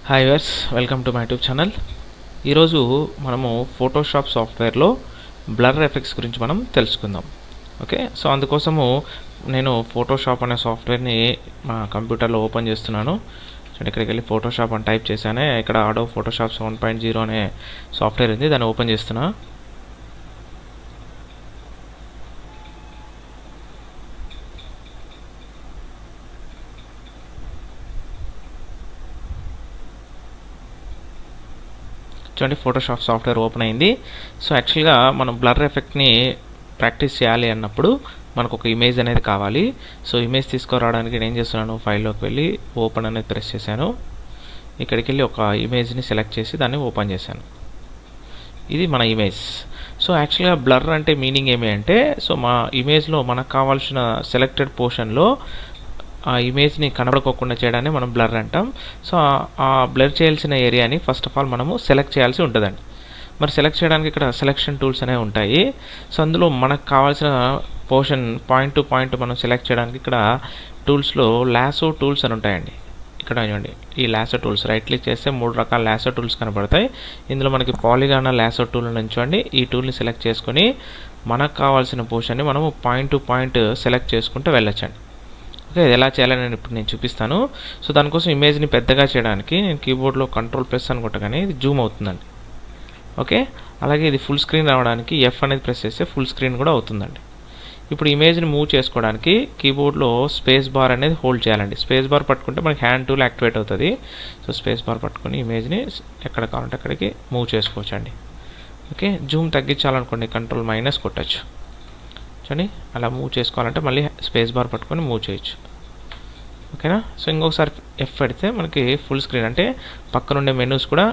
hi viewers welcome to my YouTube channel ఈరోజు మనము Photoshop సాఫ్ట్వేర్లో బ్లర్ ఎఫెక్ట్స్ గురించి మనం తెలుసుకుందాం ఓకే సో అందుకోసము నేను ఫోటోషాప్ అనే సాఫ్ట్వేర్ని మా కంప్యూటర్లో ఓపెన్ చేస్తున్నాను చూడండి ఇక్కడికి వెళ్ళి ఫోటోషాప్ అని టైప్ చేశానే ఇక్కడ Adobe Photoshop seven point zero అనే సాఫ్ట్వేర్ ఉంది దాన్ని ఓపెన్ చేస్తున్నా చూడండి ఫోటోషాప్ సాఫ్ట్వేర్ ఓపెన్ అయింది సో యాక్చువల్గా మనం బ్లర్ ఎఫెక్ట్ని ప్రాక్టీస్ చేయాలి అన్నప్పుడు మనకు ఒక ఇమేజ్ అనేది కావాలి సో ఇమేజ్ తీసుకురావడానికి నేను ఏం చేస్తున్నాను ఫైల్లోకి వెళ్ళి ఓపెన్ అనేది ప్రెస్ చేశాను ఇక్కడికి వెళ్ళి ఒక ఇమేజ్ని సెలెక్ట్ చేసి దాన్ని ఓపెన్ చేశాను ఇది మన ఇమేజ్ సో యాక్చువల్గా బ్లర్ అంటే మీనింగ్ ఏమి అంటే సో మా ఇమేజ్లో మనకు కావాల్సిన సెలెక్టెడ్ పోర్షన్లో ఆ ఇమేజ్ని కనబడుకోకుండా చేయడాన్ని మనం బ్లర్ అంటాం సో ఆ బ్లర్ చేయాల్సిన ఏరియాని ఫస్ట్ ఆఫ్ ఆల్ మనము సెలెక్ట్ చేయాల్సి ఉంటుందండి మరి సెలెక్ట్ చేయడానికి ఇక్కడ సెలెక్షన్ టూల్స్ అనేవి ఉంటాయి సో అందులో మనకు కావాల్సిన పోర్షన్ పాయింట్ టు పాయింట్ మనం సెలెక్ట్ చేయడానికి ఇక్కడ టూల్స్లో లాసో టూల్స్ అని ఉంటాయండి ఇక్కడ చూడండి ఈ లాసో టూల్స్ రైట్ క్లిక్ చేస్తే మూడు రకాల లాసో టూల్స్ కనబడతాయి ఇందులో మనకి పాలిగాన లాసో టూల్ నుంచోండి ఈ టూల్ని సెలెక్ట్ చేసుకొని మనకు కావాల్సిన పోర్షన్ని మనము పాయింట్ టు పాయింట్ సెలెక్ట్ చేసుకుంటూ వెళ్ళొచ్చండి ఓకే ఎలా చేయాలని నేను ఇప్పుడు నేను చూపిస్తాను సో దానికోసం ఇమేజ్ని పెద్దగా చేయడానికి నేను కీబోర్డ్లో కంట్రోల్ ప్రెస్ అనుకుంటాగానే ఇది జూమ్ అవుతుందండి ఓకే అలాగే ఇది ఫుల్ స్క్రీన్ రావడానికి ఎఫ్ అనేది ప్రెస్ చేస్తే ఫుల్ స్క్రీన్ కూడా అవుతుందండి ఇప్పుడు ఇమేజ్ని మూవ్ చేసుకోవడానికి కీబోర్డ్లో స్పేస్ బార్ అనేది హోల్డ్ చేయాలండి స్పేస్ బార్ పట్టుకుంటే మనకి హ్యాండ్ టూల్ యాక్టివేట్ అవుతుంది సో స్పేస్ బార్ పట్టుకొని ఇమేజ్ని ఎక్కడ కావాలంటే అక్కడికి మూవ్ చేసుకోవచ్చు అండి ఓకే జూమ్ తగ్గించాలనుకోండి కంట్రోల్ మైనస్ కొట్టచ్చు చూడండి అలా మూవ్ చేసుకోవాలంటే మళ్ళీ స్పేస్ బార్ పట్టుకొని మూవ్ చేయొచ్చు ఓకేనా సో ఇంకొకసారి ఎఫ్ పెడితే మనకి ఫుల్ స్క్రీన్ అంటే పక్కనుండే మెనూస్ కూడా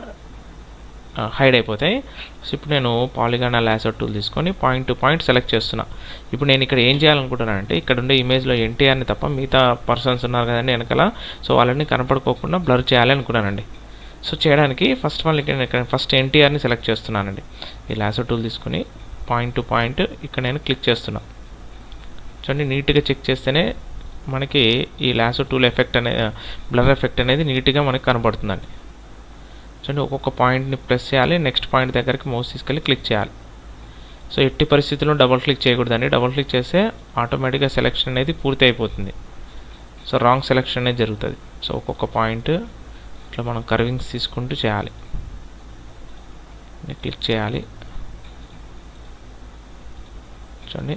హైడ్ అయిపోతాయి సో ఇప్పుడు నేను పాలిగానా లాసర్ టూల్ తీసుకొని పాయింట్ టు పాయింట్ సెలెక్ట్ చేస్తున్నా ఇప్పుడు నేను ఇక్కడ ఏం చేయాలనుకుంటున్నానంటే ఇక్కడ ఉండే ఇమేజ్లో ఎన్టీఆర్ని తప్ప మిగతా పర్సన్స్ ఉన్నారు కదండి వెనకాల సో వాళ్ళని కనపడుకోకుండా బ్లర్ చేయాలి అనుకున్నానండి సో చేయడానికి ఫస్ట్ ఆఫ్ ఆల్ ఇక్కడ ఫస్ట్ ఎన్టీఆర్ని సెలెక్ట్ చేస్తున్నానండి ఈ లాసర్ టూల్ తీసుకొని పాయింట్ టు పాయింట్ ఇక్కడ నేను క్లిక్ చేస్తున్నా చూడండి నీట్గా చెక్ చేస్తేనే మనకి ఈ లాసో టూల్ ఎఫెక్ట్ అనే బ్లర్ ఎఫెక్ట్ అనేది నీట్గా మనకి కనబడుతుందండి చూడండి ఒక్కొక్క పాయింట్ని ప్రెస్ చేయాలి నెక్స్ట్ పాయింట్ దగ్గరికి మౌస్ తీసుకెళ్ళి క్లిక్ చేయాలి సో ఎట్టి పరిస్థితుల్లో డబుల్ క్లిక్ చేయకూడదండి డబుల్ క్లిక్ చేస్తే ఆటోమేటిక్గా సెలెక్షన్ అనేది పూర్తి అయిపోతుంది సో రాంగ్ సెలెక్షన్ అనేది జరుగుతుంది సో ఒక్కొక్క పాయింట్ ఇట్లా మనం కర్వింగ్స్ తీసుకుంటూ చేయాలి క్లిక్ చేయాలి చూడండి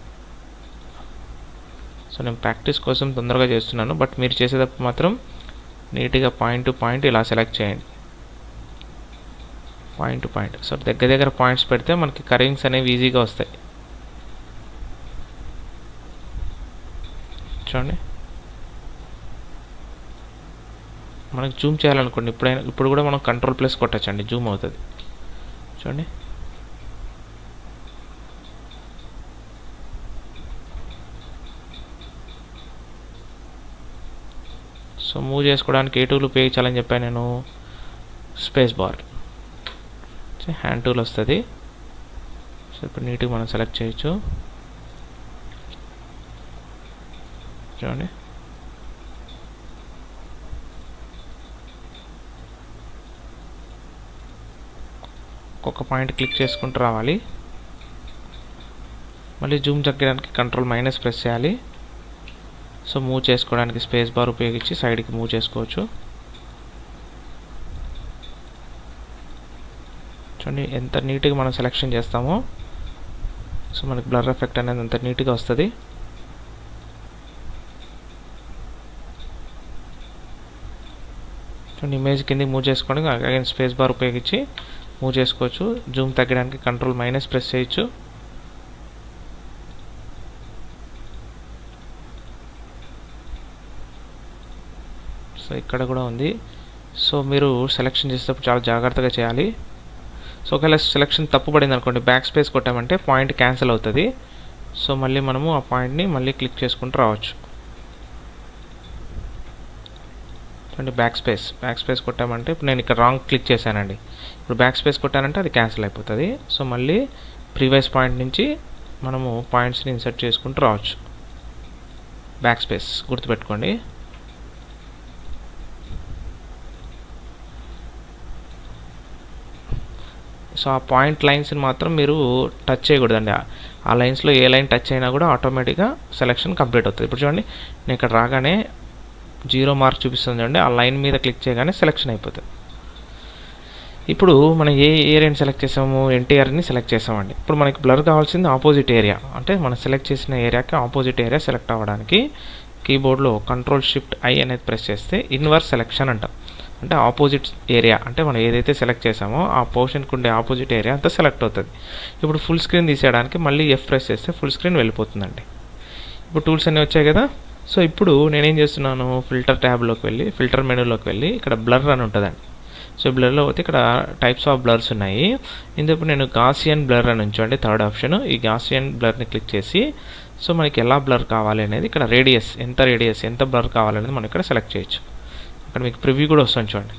సో నేను ప్రాక్టీస్ కోసం తొందరగా చేస్తున్నాను బట్ మీరు చేసేటప్పుడు మాత్రం నీట్గా పాయింట్ టు పాయింట్ ఇలా సెలెక్ట్ చేయండి పాయింట్ టు పాయింట్ సో దగ్గర దగ్గర పాయింట్స్ పెడితే మనకి కర్వింగ్స్ అనేవి ఈజీగా వస్తాయి చూడండి మనకి జూమ్ చేయాలనుకోండి ఇప్పుడైనా ఇప్పుడు కూడా మనం కంట్రోల్ ప్లస్ కొట్టచ్చండి జూమ్ అవుతుంది చూడండి సో మూవ్ చేసుకోవడానికి ఏ టూల్ ఉపయోగించాలని చెప్పాను నేను స్పేస్ బార్ హ్యాండ్ టూల్ వస్తుంది సో ఇప్పుడు నీట్గా మనం సెలెక్ట్ చేయొచ్చు చూడండి ఒక్కొక్క పాయింట్ క్లిక్ చేసుకుంటూ రావాలి మళ్ళీ జూమ్ తగ్గడానికి కంట్రోల్ మైనస్ ప్రెస్ చేయాలి సో మూవ్ చేసుకోవడానికి స్పేస్ బార్ ఉపయోగించి సైడ్కి మూవ్ చేసుకోవచ్చు చూడండి ఎంత నీట్గా మనం సెలెక్షన్ చేస్తామో సో మనకి బ్లర్ ఎఫెక్ట్ అనేది అంత నీట్గా వస్తుంది చూడండి ఇమేజ్ కింద మూవ్ చేసుకోవడానికి అగైన్ స్పేస్ బార్ ఉపయోగించి మూవ్ చేసుకోవచ్చు జూమ్ తగ్గడానికి కంట్రోల్ మైనస్ ప్రెస్ చేయొచ్చు సో ఇక్కడ కూడా ఉంది సో మీరు సెలెక్షన్ చేసేటప్పుడు చాలా జాగ్రత్తగా చేయాలి సో ఒకవేళ సెలెక్షన్ తప్పు పడింది అనుకోండి బ్యాక్ స్పేస్ కొట్టామంటే పాయింట్ క్యాన్సిల్ అవుతుంది సో మళ్ళీ మనము ఆ పాయింట్ని మళ్ళీ క్లిక్ చేసుకుంటూ రావచ్చు చూడండి బ్యాక్ స్పేస్ బ్యాక్ స్పేస్ కొట్టామంటే ఇప్పుడు నేను ఇక్కడ రాంగ్ క్లిక్ చేశానండి ఇప్పుడు బ్యాక్ స్పేస్ కొట్టానంటే అది క్యాన్సిల్ అయిపోతుంది సో మళ్ళీ ప్రీవియస్ పాయింట్ నుంచి మనము పాయింట్స్ని ఇన్సర్ట్ చేసుకుంటూ రావచ్చు బ్యాక్ స్పేస్ గుర్తుపెట్టుకోండి సో ఆ పాయింట్ లైన్స్ని మాత్రం మీరు టచ్ చేయకూడదండి ఆ- ఆ లైన్స్లో ఏ లైన్ టచ్ అయినా కూడా ఆటోమేటిక్గా సెలెక్షన్ కంప్లీట్ అవుతుంది ఇప్పుడు చూడండి నేను ఇక్కడ రాగానే జీరో మార్క్ చూపిస్తుంది చూడండి ఆ లైన్ మీద క్లిక్ చేయగానే సెలెక్షన్ అయిపోతుంది ఇప్పుడు మనం ఏ ఏరియాని సెలెక్ట్ చేసాము ఎన్టీఆర్ని సెలెక్ట్ చేసామండి ఇప్పుడు మనకి బ్లర్ కావాల్సింది ఆపోజిట్ ఏరియా అంటే మనం సెలెక్ట్ చేసిన ఏరియాకి ఆపోజిట్ ఏరియా సెలెక్ట్ అవ్వడానికి కీబోర్డ్లో కంట్రోల్ షిఫ్ట్ ఐ అనేది ప్రెస్ చేస్తే ఇన్వర్స్ సెలెక్షన్ అంటాం అంటే ఆపోజిట్ ఏరియా అంటే మనం ఏదైతే సెలెక్ట్ చేసామో ఆ పోర్షన్కి ఉండే ఆపోజిట్ ఏరియా అంతా సెలెక్ట్ అవుతుంది ఇప్పుడు ఫుల్ స్క్రీన్ తీసేయడానికి మళ్ళీ ఎఫ్ ప్రెస్ చేస్తే ఫుల్ స్క్రీన్ వెళ్ళిపోతుందండి ఇప్పుడు టూల్స్ అన్నీ వచ్చాయి కదా సో ఇప్పుడు నేనేం చేస్తున్నాను ఫిల్టర్ ట్యాబ్లోకి వెళ్ళి ఫిల్టర్ మెనూలోకి వెళ్ళి ఇక్కడ బ్లర్ అని ఉంటుందండి సో బ్లర్లో పోతే ఇక్కడ టైప్స్ ఆఫ్ బ్లర్స్ ఉన్నాయి ఇందుకు నేను గాసియన్ బ్లర్ అని ఉంచండి థర్డ్ ఆప్షన్ ఈ గాసియన్ బ్లర్ని క్లిక్ చేసి సో మనకి ఎలా బ్లర్ కావాలి అనేది ఇక్కడ రేడియస్ ఎంత రేడియస్ ఎంత బ్లర్ కావాలనేది మనం ఇక్కడ సెలెక్ట్ చేయొచ్చు ఇక్కడ మీకు ప్రివ్యూ కూడా వస్తుంది చూడండి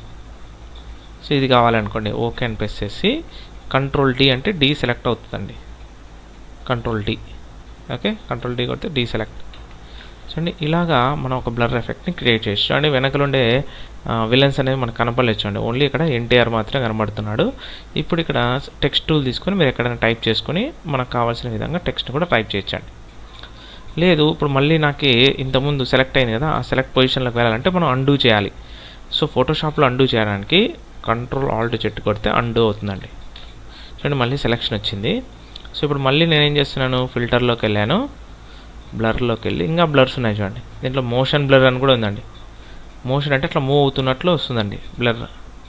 సో ఇది కావాలనుకోండి ఓకే అని ప్రెస్ చేసి కంట్రోల్ డి అంటే డి సెలెక్ట్ అవుతుందండి control D okay control D కొడితే డి సెలెక్ట్ చూడండి ఇలాగా మనం ఒక బ్లర్ ఎఫెక్ట్ని క్రియేట్ చేయొచ్చు చూడండి వెనకలు ఉండే విలన్స్ అనేవి మనకు కనపడలేదు చూడండి ఓన్లీ ఇక్కడ ఎన్టీఆర్ మాత్రమే కనబడుతున్నాడు ఇప్పుడు ఇక్కడ టెక్స్ట్ టూల్ తీసుకొని మీరు ఎక్కడైనా టైప్ చేసుకొని మనకు కావాల్సిన విధంగా టెక్స్ట్ కూడా టైప్ చేయొచ్చండి లేదు ఇప్పుడు మళ్ళీ నాకు ఇంతకుముందు సెలెక్ట్ అయింది కదా ఆ సెలెక్ట్ పొజిషన్లోకి వెళ్ళాలంటే మనం అండూ చేయాలి సో ఫోటోషాప్లో అండూ చేయడానికి కంట్రోల్ ఆల్ట్ చెట్టు కొడితే అండూ అవుతుందండి చూడండి మళ్ళీ సెలెక్షన్ వచ్చింది సో ఇప్పుడు మళ్ళీ నేనేం చేస్తున్నాను ఫిల్టర్లోకి వెళ్ళాను బ్లర్లోకి వెళ్ళి ఇంకా బ్లర్స్ ఉన్నాయి చూడండి దీంట్లో మోషన్ బ్లర్ అని కూడా ఉందండి మోషన్ అంటే అట్లా మూవ్ అవుతున్నట్లు వస్తుందండి బ్లర్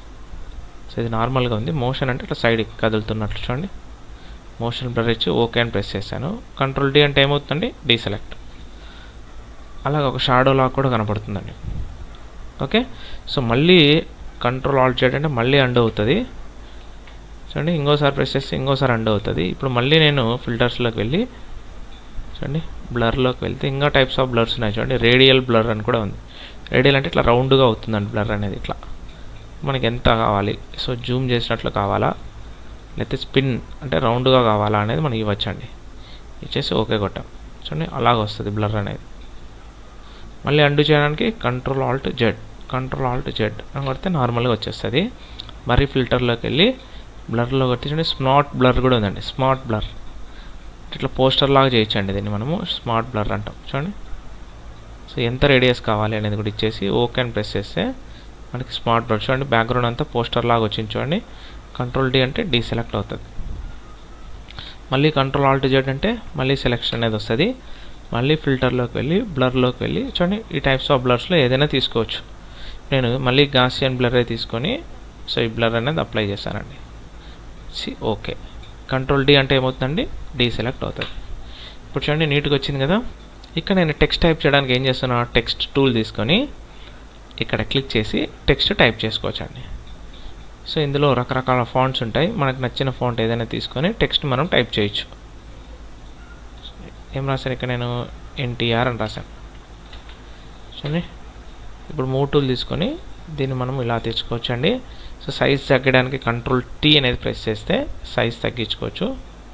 సో ఇది నార్మల్గా ఉంది మోషన్ అంటే అట్లా సైడ్కి కదులుతున్నట్లు చూడండి మోషన్ బ్లర్ ఇచ్చి ఓకే అని ప్రెస్ చేశాను కంట్రోల్ డి అంటే ఏమవుతుందండి డీసెలెక్ట్ అలాగే ఒక షాడో లాగా కూడా కనపడుతుందండి ఓకే సో మళ్ళీ కంట్రోల్ ఆల్ట్ చేయడం మళ్ళీ అండ్ అవుతుంది చూడండి ఇంకోసారి ప్రెస్ చేస్తే ఇంకోసారి అండ్ అవుతుంది ఇప్పుడు మళ్ళీ నేను ఫిల్టర్స్లోకి వెళ్ళి చూడండి బ్లర్లోకి వెళ్తే ఇంకా టైప్స్ ఆఫ్ బ్లర్స్ ఉన్నాయి చూడండి రేడియల్ బ్లర్ అని కూడా ఉంది రేడియల్ అంటే ఇట్లా రౌండ్గా అవుతుందండి బ్లర్ అనేది ఇట్లా మనకి ఎంత కావాలి సో జూమ్ చేసినట్లు కావాలా లేకపోతే స్పిన్ అంటే రౌండ్గా కావాలా అనేది మనకి ఇవ్వచ్చండి ఇచ్చేసి ఓకే కొట్టాం చూడండి అలాగ వస్తుంది బ్లర్ అనేది మళ్ళీ అండు చేయడానికి control alt Z control alt Z అని కొడితే నార్మల్గా వచ్చేస్తుంది మరీ ఫిల్టర్లోకి వెళ్ళి బ్లర్లో కొట్టి చూడండి స్మార్ట్ బ్లర్ కూడా ఉందండి స్మార్ట్ బ్లర్ ఇట్లా పోస్టర్ లాగా చేయొచ్చండి దీన్ని మనము స్మార్ట్ బ్లర్ అంటాం చూడండి సో ఎంత రేడియస్ కావాలి అనేది కూడా ఇచ్చేసి ఓకే అని ప్రెస్ చేస్తే మనకి స్మార్ట్ బ్లర్ చూడండి బ్యాక్గ్రౌండ్ అంతా పోస్టర్ లాగా వచ్చింది చూడండి కంట్రోల్ డి అంటే డీ సెలెక్ట్ అవుతుంది మళ్ళీ కంట్రోల్ ఆల్ట్ జెడ్ అంటే మళ్ళీ సెలెక్షన్ అనేది వస్తుంది మళ్ళీ ఫిల్టర్లోకి వెళ్ళి బ్లర్లోకి వెళ్ళి చూడండి ఈ టైప్స్ ఆఫ్ బ్లర్స్లో ఏదైనా తీసుకోవచ్చు నేను మళ్ళీ గాసియన్ బ్లర్ తీసుకొని సో ఈ బ్లర్ అనేది అప్లై చేశానండి సి ఓకే కంట్రోల్ డి అంటే ఏమవుతుందండి డీ సెలెక్ట్ అవుతుంది ఇప్పుడు చూడండి నీట్గా వచ్చింది కదా ఇక్కడ నేను టెక్స్ట్ టైప్ చేయడానికి ఏం చేస్తున్నా టెక్స్ట్ టూల్ తీసుకొని ఇక్కడ క్లిక్ చేసి టెక్స్ట్ టైప్ చేసుకోవచ్చండి సో ఇందులో రకరకాల ఫాంట్స్ ఉంటాయి మనకు నచ్చిన ఫాంట్ ఏదైనా తీసుకొని టెక్స్ట్ మనం టైప్ చేయొచ్చు ఏం రాశాను ఇక్కడ నేను ఎన్టీఆర్ అని రాశాను చూడండి ఇప్పుడు మూవ్ టూల్ తీసుకొని దీన్ని మనం ఇలా తెచ్చుకోవచ్చండి సో సైజ్ తగ్గడానికి కంట్రోల్ టీ అనేది ప్రెస్ చేస్తే సైజ్ తగ్గించుకోవచ్చు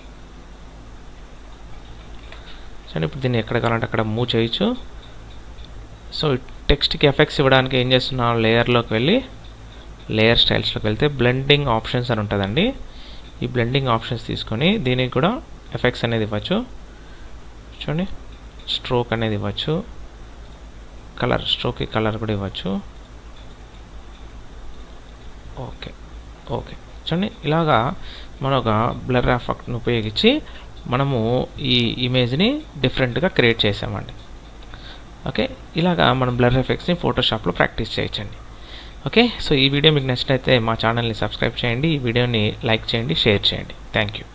సరే ఇప్పుడు దీన్ని ఎక్కడ కావాలంటే అక్కడ మూవ్ చేయొచ్చు సో టెక్స్ట్కి ఎఫెక్ట్స్ ఇవ్వడానికి ఏం చేస్తున్నాం లేయర్లోకి వెళ్ళి లేయర్ స్టైల్స్లోకి వెళ్తే బ్లెండింగ్ ఆప్షన్స్ అని ఉంటుందండి ఈ బ్లెండింగ్ ఆప్షన్స్ తీసుకొని దీనికి కూడా ఎఫెక్ట్స్ అనేది ఇవ్వచ్చు చూడండి స్ట్రోక్ అనేది ఇవ్వచ్చు కలర్ స్ట్రోక్కి కలర్ కూడా ఇవ్వచ్చు ఓకే ఓకే చూడండి ఇలాగా మనం ఒక బ్లర్ ఎఫెక్ట్ని ఉపయోగించి మనము ఈ ఇమేజ్ని డిఫరెంట్గా క్రియేట్ చేసామండి ఓకే ఇలాగా మనం బ్లర్ ఎఫెక్ట్స్ని ఫోటోషాప్లో ప్రాక్టీస్ చేయొచ్చండి ఓకే సో ఈ వీడియో మీకు నచ్చినైతే మా ఛానల్ని సబ్స్క్రైబ్ చేయండి ఈ వీడియోని లైక్ చేయండి షేర్ చేయండి థ్యాంక్ యూ